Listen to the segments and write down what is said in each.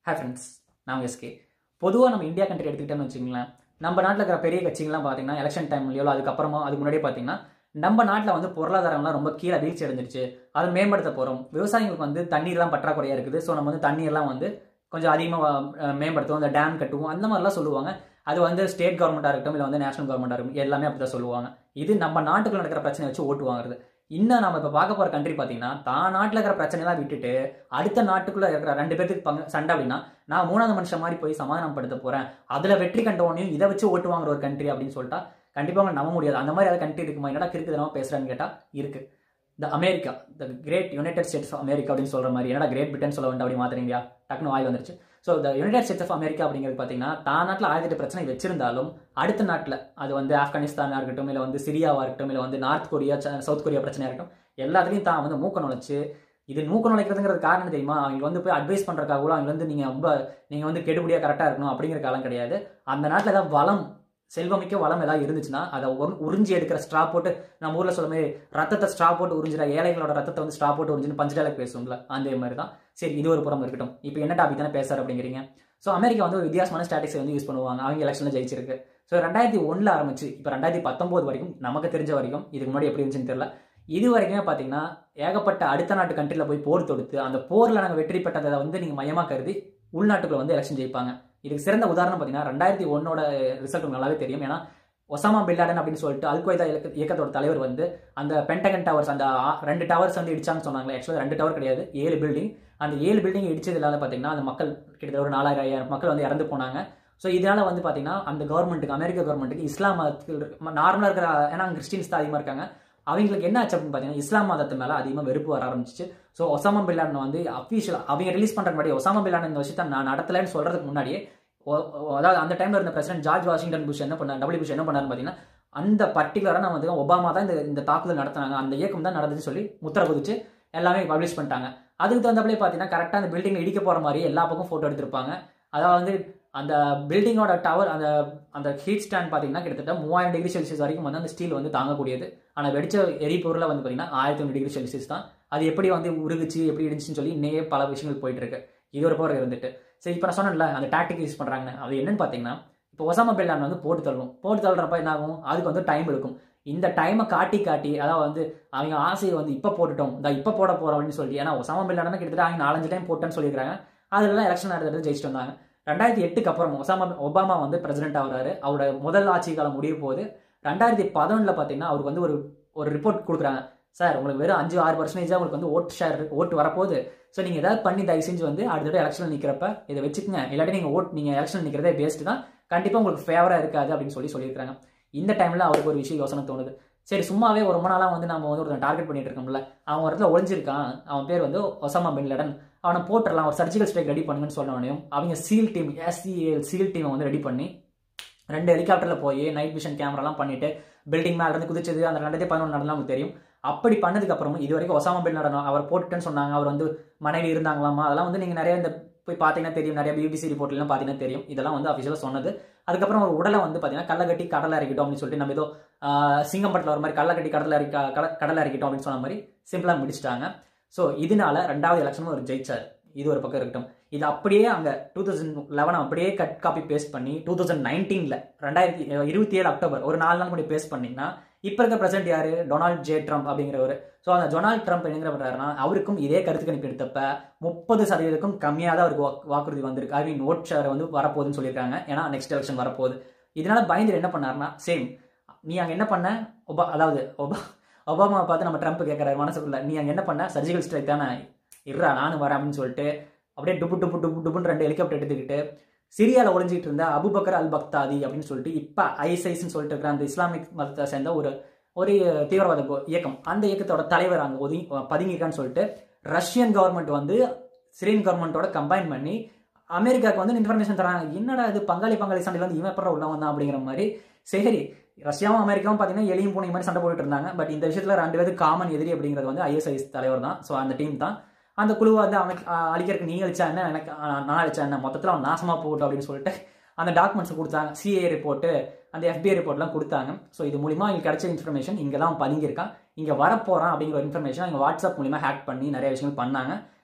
hi friends நான் SK பொதுவாக நம்ம இந்தியா கண்ட்ரி எடுத்துக்கிட்டோம்னு வச்சுங்களேன் நம்ம நாட்டில் இருக்கிற பெரிய கட்சிகள்லாம் பார்த்தீங்கன்னா எலெக்ஷன் டைம்லையோ அதுக்கப்புறமா அதுக்கு முன்னாடியே பார்த்தீங்கன்னா நம்ம நாட்டில் வந்து பொருளாதாரம்லாம் ரொம்ப கீழே வீழ்ச்சி அடைஞ்சிருச்சு அதை மேம்படுத்த போகிறோம் விவசாயிகளுக்கு வந்து தண்ணீர்லாம் பற்றாக்குறையாக இருக்குது ஸோ நம்ம வந்து தண்ணீர்லாம் வந்து கொஞ்சம் அதிகமாக மேம்படுத்துவோம் அந்த டேம் கட்டுவோம் அந்த மாதிரிலாம் சொல்லுவாங்க அது வந்து ஸ்டேட் கவர்மெண்ட்டாக இருக்கட்டும் இல்லை வந்து நேஷனல் கவர்மெண்ட்டாக இருக்கட்டும் எல்லாமே அப்படி தான் சொல்லுவாங்க இது நம்ம நாட்டுக்குள்ள நடக்கிற பிரச்சனை வச்சு ஓட்டு வாங்குறது இன்னும் நம்ம இப்போ பார்க்க போகிற கண்ட்ரி பார்த்தீங்கன்னா தான் நாட்டில் இருக்கிற பிரச்சனைலாம் விட்டுட்டு அடுத்த நாட்டுக்குள்ளே இருக்கிற ரெண்டு பேருக்கு பங்கு சண்டை அப்படின்னா நான் மூணாவது மனுஷன் மாதிரி போய் சமாதானப்படுத்த போகிறேன் அதில் வெற்றி கண்டவனையும் இதை வச்சு ஓட்டு வாங்குற ஒரு கண்ட்ரி அப்படின்னு சொல்லிட்டா கண்டிப்பாக அவங்க நம்ப முடியாது அந்த மாதிரி ஏதாவது கண்ட்ரி இருக்குமா என்னடா கிறுக்குதனமா பேசுகிறான்னு கேட்டால் இருக்குது இந்த America the great United States of America அப்படின்னு சொல்கிற மாதிரி என்னடா கிரேட் பிரிட்டன் சொல்ல வேண்டாம் அப்படி மாத்திரீங்களா டக்குனு வாய் வந்துருச்சு ஸோ இந்த யுனைடெட் ஸ்டேட்ஸ் ஆஃப் அமெரிக்கா அப்படிங்கிறது பார்த்தீங்கன்னா தான் நாட்டில் ஆயிரத்தி பிரச்சனை வச்சிருந்தாலும் அடுத்த நாட்டில் அது வந்து ஆப்கானிஸ்தானாக இருக்கட்டும் இல்லை வந்து சிரியாவாக இருக்கட்டும் இல்லை வந்து நார்த் கொரியா சவுத் கொரியா பிரச்சனையாக இருக்கட்டும் எல்லாத்துலேயும் தான் வந்து மூக்க நுழைச்சு இது மூக்க நுழைக்கிறதுங்கிறது காரணம் தெரியுமா அவங்க வந்து போய் அட்வைஸ் பண்ணுறதுக்காக கூட அவங்க வந்து நீங்கள் ரொம்ப நீங்கள் வந்து கெடுபடியாக கரெக்டாக இருக்கணும் அப்படிங்கிற காலம் கிடையாது அந்த நாட்டில் ஏதாவது வளம் செல்வமிக்க வளம் ஏதாவது இருந்துச்சுன்னா அதை உறிஞ்சி எடுக்கிற ஸ்ட்ரா போட்டு நம்ம ஊரில் சொல்ல மாதிரி ரத்தத்தை ஸ்ட்ரா போட்டு உறிஞ்சிட ஏழைகளோட ரத்தத்தை வந்து ஸ்ட்ரா போட்டு உறிஞ்சின்னு பஞ்சடாலுக்கு பேசுவோம்ல அந்த மாதிரி தான் சரி இது ஒரு புறம் இருக்கட்டும் இப்போ என்ன டாபிக் தானே பேசுற அப்படிங்கிறீங்க ஸோ அமெரிக்கா வந்து ஒரு வித்தியாசமான ஸ்டாட்டிக்ஸ் வந்து யூஸ் பண்ணுவாங்க அவங்க எலெக்ஷனில் ஜெயிச்சிருக்கு ஸோ ரெண்டாயிரத்தி ஒன்றில் ஆரம்பிச்சு இப்போ ரெண்டாயிரத்தி பத்தொம்போது வரைக்கும் நமக்கு தெரிஞ்ச வரைக்கும் இதுக்கு முன்னாடி எப்படி இருந்துச்சுன்னு தெரியல இது வரைக்குமே பார்த்தீங்கன்னா ஏகப்பட்ட அடுத்த நாட்டு கண்ட்ரியில் போய் போர் தொடுத்து அந்த போரில் நாங்கள் வெற்றி பெற்றதை வந்து நீங்கள் மையமாக கருதி உள்நாட்டுக்குள்ள வந்து எலெக்ஷன் ஜெயிப்பாங்க இதுக்கு சிறந்த உதாரணம் பார்த்தீங்கன்னா ரெண்டாயிரத்தி ஒன்னோட ரிசல்ட் நல்லாவே தெரியும் ஏன்னா ஒசாமா பில்லாடன் அப்படின்னு சொல்லிட்டு அல் கொய்தா இயக்கத்தோட தலைவர் வந்து அந்த பென்டகன் டவர்ஸ் அந்த ரெண்டு டவர்ஸ் வந்து இடிச்சான்னு சொன்னாங்களே ஆக்சுவலாக ரெண்டு டவர் கிடையாது ஏழு பில்டிங் அந்த ஏழு பில்டிங் இடிச்சது இல்லாத பார்த்தீங்கன்னா அந்த மக்கள் கிட்டத்தட்ட ஒரு நாலாயிரம் ஐயாயிரம் மக்கள் வந்து இறந்து போனாங்க ஸோ இதனால வந்து பார்த்தீங்கன்னா அந்த கவர்மெண்ட்டுக்கு அமெரிக்க கவர்மெண்ட்டுக்கு இஸ்லாம் மதத்தில் நார்மலாக இருக்கிற ஏன்னா கிறிஸ்டின்ஸ் தான் அதிகமாக இருக்காங்க அவங்களுக்கு என்ன ஆச்சு அப்படின்னு பார்த்தீங்கன்னா இஸ்லாம் மதத்து மேலே அதிகமாக வெறுப்பு வர ஆரம்பிச்சிச்சு ஸோ ஒசாமா பில்லாடன் வந்து அஃபீஷியல் அவங்க ரிலீஸ் பண்ணுற முன்னாடி ஒசாமா பில்லாடன் இந்த விஷயத்தை நான் நடத்தலைன்னு சொல்கிறதுக்கு முன்னாடியே அதாவது அந்த டைமில் இருந்த பிரசிடென்ட் ஜார்ஜ் வாஷிங்டன் புஷ் என்ன பண்ணார் டபிள்யூ புஷ் என்ன பண்ணாருன்னு பார்த்தீங்கன்னா அந்த பர்டிகுலராக நான் வந்து ஒபாமா தான் இந்த இந்த தாக்குதல் நடத்தினாங்க அந்த இயக்கம் தான் நடந்துச்சு சொல்லி முத்திர குதிச்சு எல்லாமே பப்ளிஷ் பண்ணிட்டாங்க அதுக்கு தகுந்தபடியே பார்த்தீங்கன்னா கரெக்டாக அந்த பில்டிங் இடிக்க போகிற மாதிரி எல்லா பக்கம் ஃபோட்டோ எடுத்திருப்பாங்க அதாவது வந்து அந்த பில்டிங்கோட டவர் அந்த அந்த ஹீட் ஸ்டாண்ட் பார்த்தீங்கன்னா கிட்டத்தட்ட மூவாயிரம் டிகிரி செல்சியஸ் வரைக்கும் வந்து அந்த ஸ்டீல் வந்து தாங்கக்கூடியது ஆனால் வெடிச்ச எரிபொருளை வந்து பார்த்தீங்கன்னா ஆயிரத்தி ஒன்று டிகிரி செல்சியஸ் தான் அது எப்படி வந்து உருகுச்சு எப்படி இருந்துச்சுன்னு சொல்லி இன்னையே பல விஷயங்கள் போயிட்டு இருக்கு இது ஒரு போகிற இருந்துட்டு சரி இப்போ நான் சொன்னேன்ல அந்த டாக்டிக் யூஸ் பண்ணுறாங்க அது என்னன்னு பார்த்தீங்கன்னா இப்போ ஒசாமா பில்லான் வந்து போட்டு தள்ளணும் போட்டு தள்ளுறப்ப என்ன ஆகும் அதுக்கு வந்து டைம் எடுக்கும் இந்த டைமை காட்டி காட்டி அதாவது வந்து அவங்க ஆசையை வந்து இப்போ போட்டுட்டோம் இந்த இப்போ போட போகிறோம் அப்படின்னு சொல்லி ஏன்னா ஒசாமா பில்லான கிட்டத்தட்ட அவங்க நாலஞ்சு டைம் போட்டேன்னு சொல்லியிருக்காங்க அதுலலாம் எலெக்ஷன் நடந்துட்டு ஜெயிச்சுட்டு வந்தாங்க ரெண்டாயிரத்தி எட்டுக்கு அப்புறம் ஒசாமா ஒபாமா வந்து பிரசிடென்ட் ஆகுறாரு அவரோட முதல் ஆட்சி காலம் முடிய போது ரெண்டாயிரத்தி பதினொன்றில் பார்த்தீங்கன்னா அவருக்கு வந்து ஒரு ஒரு ரிப்போர்ட் கொடுக்குறாங்க சார் உங்களுக்கு வெறும் அஞ்சு ஆறு பர்சன்டேஜாக உங்களுக்கு வந்து ஓட்டு ஷேர் ஓட்டு வரப்போகுது ஸோ நீங்கள் ஏதாவது பண்ணி தயவு செஞ்சு வந்து அடுத்த எலெக்ஷனில் நிற்கிறப்ப இதை வச்சுக்கோங்க இல்லாட்டி நீங்கள் ஓட் நீங்கள் எலெக்ஷன் நிற்கிறதே பேஸ்ட்டு தான் கண்டிப்பாக உங்களுக்கு ஃபேவராக இருக்காது அப்படின்னு சொல்லி சொல்லியிருக்காங்க இந்த டைமில் அவருக்கு ஒரு விஷயம் யோசனை தோணுது சரி சும்மாவே ஒரு ரொம்ப நாளாக வந்து நம்ம வந்து ஒருத்தன் டார்கெட் பண்ணிட்டு இருக்கோம்ல அவன் இடத்துல ஒளிஞ்சிருக்கான் அவன் பேர் வந்து ஒசாமா பின் லடன் அவனை போட்டுடலாம் ஒரு சர்ஜிக்கல் ஸ்ட்ரைக் ரெடி பண்ணுங்கன்னு சொன்னவனையும் அவங்க சீல் டீம் எஸ்சிஎல் சீல் டீமை வந்து ரெடி பண்ணி ரெண்டு ஹெலிகாப்டரில் போய் நைட் விஷன் கேமராலாம் பண்ணிட்டு பில்டிங் மேலே இருந்து குதிச்சது அந்த ரெண்டாயிரத்தி பதினொன்று நடந்தால் நமக்கு தெரியும் அப்படி பண்ணதுக்கு அப்புறமும் இது வரைக்கும் ஒசாமா பின் லாடன் அவர் போட்டுட்டேன்னு சொன்னாங்க அவர் வந்து மனைவி இருந்தாங்களாமா அதெல்லாம் வந்து நீங்கள் நிறைய இந்த போய் பார்த்தீங்கன்னா தெரியும் நிறைய பிபிசி ரிப்போர்ட்லாம் பார்த்தீங்கன்னா தெரியும் இதெல்லாம் வந்து அஃபிஷியலாக சொன்னது அதுக்கப்புறம் ஒரு உடலை வந்து பார்த்தீங்கன்னா கல்லை கட்டி கடலை இறக்கிட்டோம் அப்படின்னு சொல்லிட்டு நம்ம ஏதோ சிங்கம்பட்டில் ஒரு மாதிரி கல்லை கட்டி கடலை இறக்கி கடலை இறக்கிட்டோம் அப்படின்னு சொன்ன மாதிரி சிம்பிளாக முடிச்சிட்டாங்க ஸோ இதனால ரெண்டாவது எலெக்ஷனும் ஒரு ஜெயிச்சார் இது ஒரு பக்கம் இருக்கட்டும் இது அப்படியே அங்கே டூ தௌசண்ட் லெவன் அப்படியே கட் காப்பி பேஸ்ட் பண்ணி டூ தௌசண்ட் நைன்டீனில் ரெண்டாயிரத்தி இருபத்தி ஏழு அக்டோபர் ஒரு நாலு நாள் முன்னாடி பேஸ்ட் பண்ணிங்கன்னா இப்போ இருக்க பிரசிடென்ட் யாரு டொனால்ட் ஜே ட்ரம்ப் அப்படிங்கிறவர் ஸோ அந்த டொனால்ட் ட்ரம்ப் என்ன பண்ணுறாருன்னா அவருக்கும் இதே கருத்து கணிப்பு எடுத்தப்ப முப்பது சதவீதத்துக்கும் கம்மியாக தான் அவருக்கு வாக்குறுதி வந்திருக்கு ஐ மீன் ஓட் ஷேர் வந்து வரப்போகுதுன்னு சொல்லியிருக்காங்க ஏன்னா நெக்ஸ்ட் எலெக்ஷன் வரப்போகுது இதனால பயந்து என்ன பண்ணாருன்னா சேம் நீ அங்கே என்ன பண்ண ஒபா அதாவது ஒபா ஒபாமாவை பார்த்து நம்ம ட்ரம்ப் கேட்குறாரு மனசுக்குள்ள நீ அங்கே என்ன பண்ண சர்ஜிக்கல் ஸ்ட்ரைக் தானே இருறா நானும் வரேன் அப்படின்னு சொல்லிட்டு அப்படியே டுப்பு டுப்பு டுப்பு டுப்புன்னு ரெண்டு ஹெலிகாப்டர் எடுத்துக்கிட்டு சிரியாவில் ஒளிஞ்சிட்டு இருந்த அபுபக்கர் அல் பக்தாதி அப்படின்னு சொல்லிட்டு இப்போ ஐஎஸ்ஐஸ்ன்னு சொல்லிட்டு இருக்கிற அந்த இஸ்லாமிக் மதத்தை சேர்ந்த ஒரு ஒரு தீவிரவாத இயக்கம் அந்த இயக்கத்தோட தலைவர் அங்கே ஒதுங்கி பதுங்கிருக்கான்னு சொல்லிட்டு ரஷ்யன் கவர்மெண்ட் வந்து சிரியன் கவர்மெண்ட்டோட கம்பைன் பண்ணி அமெரிக்காவுக்கு வந்து இன்ஃபர்மேஷன் தராங்க என்னடா இது பங்காளி பங்காளி சண்டையில் வந்து இவன் எப்பறம் உள்ள வந்தான் அப்படிங்கிற மாதிரி சரி ரஷ்யாவும் அமெரிக்காவும் பார்த்தீங்கன்னா எளியும் பூனை மாதிரி சண்டை போட்டுட்டு இருந்தாங்க பட் இந்த விஷயத்தில் ரெண்டு பேருக்கு காமன் எதிரி அப்படிங்கிறது வந்து ஐஎஸ்ஐஎஸ் தலைவர் தான் ஸோ அந்த டீம் தான் அந்த குழுவை வந்து அவனுக்கு அழிக்கிறதுக்கு நீ அழிச்சா என்ன எனக்கு நான் அழிச்சா என்ன மொத்தத்தில் அவன் நாசமாக போகட்டும் அப்படின்னு சொல்லிட்டு அந்த டாக்குமெண்ட்ஸ் கொடுத்தாங்க சிஏ ரிப்போர்ட்டு அந்த எஃபிஐ ரிப்போர்ட்லாம் கொடுத்தாங்க ஸோ இது மூலிமா இங்கே கிடைச்ச இன்ஃபர்மேஷன் இங்கே தான் பதுங்கியிருக்கான் இங்கே வரப்போகிறான் அப்படிங்கிற ஒரு இன்ஃபர்மேஷன் இங்கே வாட்ஸ்அப் மூலிமா ஹேக் பண்ணி நிறைய விஷயங்கள் பண்ணாங்க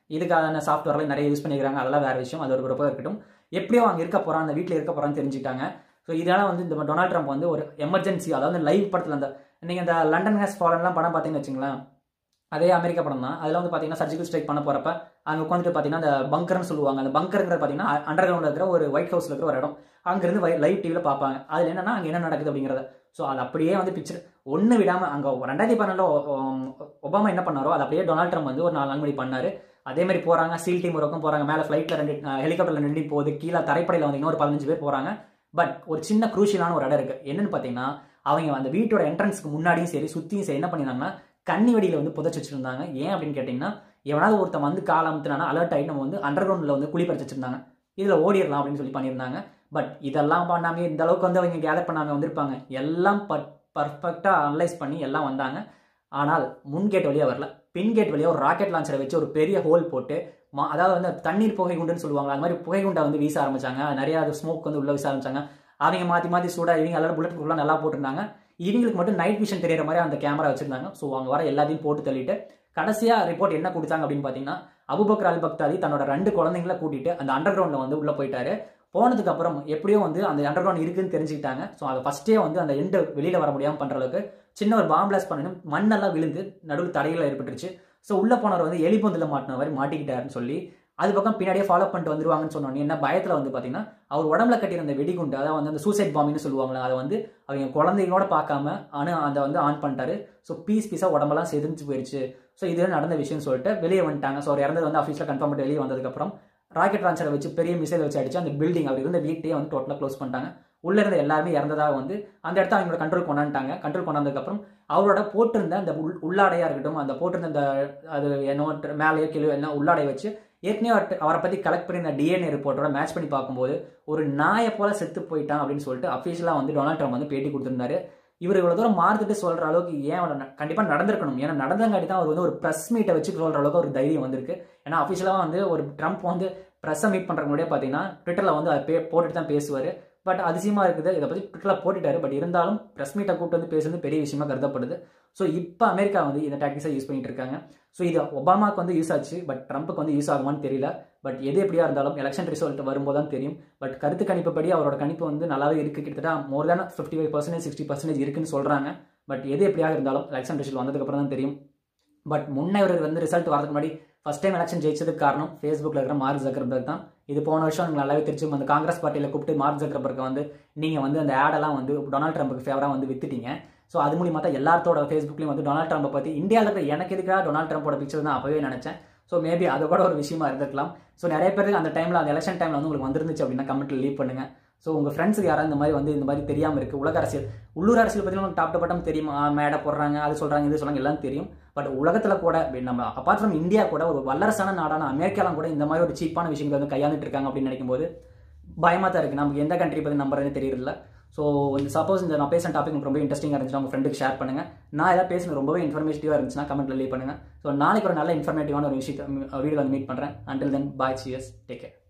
இதுக்கான சாஃப்ட்வேர்லாம் நிறைய யூஸ் பண்ணிக்கிறாங்க அதெல்லாம் வேறு விஷயம் அது ஒரு ரொம்ப இருக்கட்டும் எப்படியோ அங்கே இருக்க போகிறான் அந்த வீட்டில் இருக்க போகிறான்னு தெரிஞ்சுக்கிட்டாங்க ஸோ இதனால் வந்து இந்த டொனால்ட் ட்ரம்ப் வந்து ஒரு எமர்ஜென்சி அதாவது லைவ் படத்தில் அந்த நீங்கள் இந்த லண்டன் ஹேஸ் ஃபாரன்லாம் படம் பார்த்தீங்கன்னு வச்சுங்களேன் அதே அமெரிக்கா படம் தான் அதில் வந்து பார்த்தீங்கன்னா சர்ஜிக்கல் ஸ்ட்ரைக் பண்ண போகிறப்ப அங்கே உட்காந்துட்டு பார்த்தீங்கன்னா அந்த பங்கர்னு சொல்லுவாங்க அந்த பங்கருங்கிற பார்த்தீங்கன்னா அண்டர் கிரவுண்டில் இருக்கிற ஒரு ஒயிட் ஹவுஸில் இருக்கிற ஒரு இடம் அங்கேருந்து லைவ் டிவியில் பார்ப்பாங்க அதில் என்னன்னா அங்கே என்ன நடக்குது அப்படிங்கிறத ஸோ அது அப்படியே வந்து பிக்சர் ஒன்று விடாமல் அங்கே ரெண்டாயிரத்தி பன்னெண்டில் ஒபாமா என்ன பண்ணாரோ அது அப்படியே டொனால்ட் ட்ரம்ப் வந்து ஒரு நாலு நாள் மணி பண்ணார் அதே மாதிரி போகிறாங்க சீல் டீம் ஒரு பக்கம் போகிறாங்க மேலே ஃப்ளைட்டில் ரெண்டு ஹெலிகாப்டரில் ரெண்டு team போகுது கீழே தரைப்படையில் வந்து இன்னொரு பதினஞ்சு பேர் போகிறாங்க பட் ஒரு சின்ன குரூஷியலான ஒரு இடம் இருக்குது என்னன்னு பார்த்தீங்கன்னா அவங்க அந்த வீட்டோட என்ட்ரன்ஸ்க்கு முன்னாடியும் சரி சுற்றியும் சரி என்ன பண்ணியிருந்தாங்கன்னா கன்னி வெடியில் வந்து புதைச்சி வச்சிருந்தாங்க ஏன் அப்படின்னு கேட்டிங்கன்னா எவனாவது ஒருத்தன் வந்து காலமுத்துனா அலர்ட் ஆகி நம்ம வந்து அண்டர் கிரவுண்டில் வந்து குழி பறிச்சு வச்சிருந்தாங்க இதில் ஓடிடலாம் அப்படின்னு சொல்லி பண்ணியிருந்தாங்க பட் இதெல்லாம் பண்ணாமே இந்த அளவுக்கு வந்து அவங்க கேதர் பண்ணாமல் வந்திருப்பாங்க எல்லாம் பட் பர்ஃபெக்டாக அனலைஸ் பண்ணி எல்லாம் வந்தாங்க ஆனால் முன் கேட் வழியாக வரல பின் கேட் வழியாக ஒரு ராக்கெட் லான்ச்சரை வச்சு ஒரு பெரிய ஹோல் போட்டு மா அதாவது வந்து தண்ணீர் புகை குண்டுன்னு சொல்லுவாங்க அது மாதிரி புகை குண்டை வந்து வீச ஆரம்பிச்சாங்க நிறைய அது ஸ்மோக் வந்து உள்ள வீச ஆரம்பிச்சாங்க அவங்க மாற்றி மாற்றி சூடாக இவங்க எல்லாரும் புல்லட் ப்ரூஃப்லாம் நல்லா போட்டிருந்தாங்க இவங்களுக்கு மட்டும் நைட் விஷன் தெரியற மாதிரி அந்த கேமரா வச்சிருந்தாங்க ஸோ அவங்க வர எல்லாத்தையும் போட்டு தள்ளிட்டு கடைசியாக ரிப்போர்ட் என்ன கொடுத்தாங்க அப்படின்னு பார்த்தீங்கன்னா அபுபக்கர் அல் பக்தாதி தன்னோட ரெண்டு குழந்தைங்கள கூட்டிட்டு அந்த அண்டர் கிரவுண்டில் வந்து உள்ளே போயிட்டாரு போனதுக்கு அப்புறம் எப்படியோ வந்து அந்த அண்டர் கிரவுண்ட் இருக்குன்னு தெரிஞ்சுக்கிட்டாங்க ஸோ அதை ஃபஸ்ட்டே வந்து அந்த எண்டு வெளியில் வர முடியாமல் பண்ணுற அளவுக்கு சின்ன ஒரு பாம் பிளாஸ்ட் பண்ணணும் மண்ணெல்லாம் விழுந்து நடுவில் தடையில் ஏற்பட்டுருச்சு ஸோ உள்ளே போனவர் வந்து எலிபொந்தில் மாட்டின மாதிரி மாட்டிக்கிட்டாருன்னு சொல்லி அது பக்கம் பின்னாடியே ஃபாலோ பண்ணிட்டு வந்துருவாங்கன்னு சொன்னோன்னே என்ன பயத்தில் வந்து பார்த்தீங்கன்னா அவர் உடம்புல கட்டியிருந்த வெடிகுண்டு அதாவது வந்து அந்த சூசைட் பாம்பின்னு சொல்லுவாங்களே அதை வந்து அவங்க குழந்தைகளோட பார்க்காம ஆனால் அதை வந்து ஆன் பண்ணிட்டாரு ஸோ பீஸ் பீஸாக உடம்பெல்லாம் செதிஞ்சு போயிடுச்சு ஸோ இது நடந்த விஷயம் சொல்லிட்டு வெளியே வந்துட்டாங்க ஸோ அவர் இறந்தது வந்து ஆஃபீஸில் கன்ஃபார்ம் பண்ணி வெளியே வந்ததுக்கப்புறம் ராக்கெட் லான்ச்சரை வச்சு பெரிய மிசைல் வச்சு அடிச்சு அந்த பில்டிங் அவர் இருந்த வீட்டையே வந்து டோட்டலாக க்ளோஸ் பண்ணிட்டாங்க உள்ள இருந்த எல்லாருமே இறந்ததாக வந்து அந்த இடத்த அவங்களோட கண்ட்ரோல் கொண்டாண்டாங்க கண்ட்ரோல் கொண்டாந்ததுக்கப்புறம் அவரோட போட்டிருந்த அந்த உள் உள்ளாடையா இருக்கட்டும் அந்த போட்டிருந்த அந்த அது என்னோ மேலேயோ கீழே என்ன உள்ளாடை வச்சு ஏற்கனவே அவர்ட்ட- அவரை பற்றி கலெக்ட் பண்ணி இந்த டிஎன்ஏ ரிப்போர்ட்டோட மேட்ச் பண்ணி பார்க்கும்போது ஒரு நாயை போல செத்து போயிட்டான் அப்படின்னு சொல்லிட்டு அஃபீஷியலாக வந்து டொனால்ட் ட்ரம்ப் வந்து பேட்டி கொடுத்திருந்தாரு இவர் இவ்வளோ தூரம் மாறுத்துட்டு சொல்கிற அளவுக்கு ஏன் அவர் கண்டிப்பாக நடந்திருக்கணும் ஏன்னா நடந்தங்காட்டி தான் அவர் வந்து ஒரு ப்ரெஸ் மீட்டை வச்சு சொல்கிற அளவுக்கு ஒரு தைரியம் வந்திருக்கு ஏன்னா அஃபிஷியலாக வந்து ஒரு ட்ரம்ப் வந்து ப்ரெஸ்ஸை மீட் பண்ணுறவங்க முன்னாடியே பார்த்தீங்கன்னா ட்விட்டரில் வந்து அதை பே போட்டுட்டு தான் பேசுவார் பட் அதிசயமாக இருக்குது இதை பற்றி ட்விட்டரில் போட்டுட்டாரு பட் இருந்தாலும் ப்ரெஸ் மீட்டை கூப்பிட்டு வந்து பேசுறது பெரிய விஷயமா கருதப்படுது ஸோ இப்போ அமெரிக்கா வந்து இந்த டாக்டிக்ஸை யூஸ் பண்ணிட்டு இருக்காங்க ஸோ இது ஒபாமாக்கு வந்து யூஸ் ஆச்சு பட் ட்ரம்ப்புக்கு வந்து யூஸ் ஆகுமான்னு தெரியல பட் எது எப்படியா இருந்தாலும் எலெக்ஷன் ரிசல்ட் வரும்போது தான் தெரியும் பட் கருத்து கணிப்புப்படி அவரோட கணிப்பு வந்து நல்லாவே இருக்கு கிட்டத்தட்ட more than fifty five percentage sixty percentage இருக்குன்னு சொல்கிறாங்க பட் எது எப்படியாக இருந்தாலும் எலெக்ஷன் ரிசல்ட் வந்ததுக்கப்புறம் தான் தெரியும் பட் முன்னே இவர் வந்து ரிசல்ட் வரதுக்கு முன்னாடி ஃபர்ஸ்ட் டைம் எலெக்ஷன் ஜெயிச்சதுக்கு காரணம் ஃபேஸ்புக்கில் இருக்கிற மார்க் ஜக்கர்பர்க் தான் இது போன வருஷம் எனக்கு நல்லாவே தெரிஞ்சு அந்த காங்கிரஸ் பார்ட்டியில் கூப்பிட்டு மார்க் ஜக்கர்பர்க்கை வந்து நீங்கள் வந்து அந்த ஆடெல்லாம் வந்து டொனால்ட் ட்ரம்ப்புக்கு ஃபேவராக வந்து வித்துட்டீங்க ஸோ அது மூலியமாக தான் எல்லாத்தோட ஃபேஸ்புக்லேயும் வந்து டொனால்ட் ட்ரம்ப்பை பற்றி இந்தியாவில் இருக்கிற எனக்கு எதுக்காக டொனால்ட் ட்ரம்ப்போட பிக்சர் தான் அப்பவே நினச்சேன் ஸோ மேபி அது கூட ஒரு விஷயமா இருந்திருக்கலாம் ஸோ நிறைய பேருக்கு அந்த டைமில் அந்த எலெக்ஷன் டைமில் வந்து உங்களுக்கு வந்துருந்துச்சு அப்படின்னா கமெண்ட்டில் லீவ் பண்ணுங்க ஸோ உங்கள் ஃப்ரெண்ட்ஸுக்கு யாராவது இந்த மாதிரி வந்து இந்த மாதிரி தெரியாமல் இருக்குது உலக அரசியல் உள்ளூர் அரசியல் பற்றி உங்களுக்கு டாப் டு பட்டம் தெரியும் ஆ, மேடை போடுறாங்க அது சொல்கிறாங்க இது சொல்கிறாங்க எல்லாம் தெரியும் பட் உலகத்தில் கூட இப்ப நம்ம அப்பார்ட் ஃப்ரம் இந்தியா கூட ஒரு வல்லரசான நாடான அமெரிக்காலாம் கூட இந்த மாதிரி ஒரு சீப்பான விஷயங்களை வந்து கையாண்டுட்டு இருக்காங்க அப்படின்னு நினைக்கும்போது பயமாக தான் இருக்குது நமக்கு எந்த கண்ட்ரி பற்றி நம்புறதுன்னு தெரியல ஸோ இந்த சப்போஸ் இந்த நான் பேசுகிற டாபிக் உங்களுக்கு ரொம்ப இன்ட்ரெஸ்டிங்காக இருந்துச்சுன்னா உங்கள் ஃப்ரெண்டுக்கு ஷேர் பண்ணுங்க நான் ஏதாவது பேசுனது ரொம்பவே இன்ஃபர்மேட்டிவாக இருந்துச்சுன்னா கமெண்ட்ல லீவ் பண்ணுங்க ஸோ நாளைக்கு ஒரு நல்ல இன்ஃபர்மேட்டிவான ஒரு விஷயத்தை வீடியோ வந்து மீட் பண்ணுறேன் until then bye cheers take care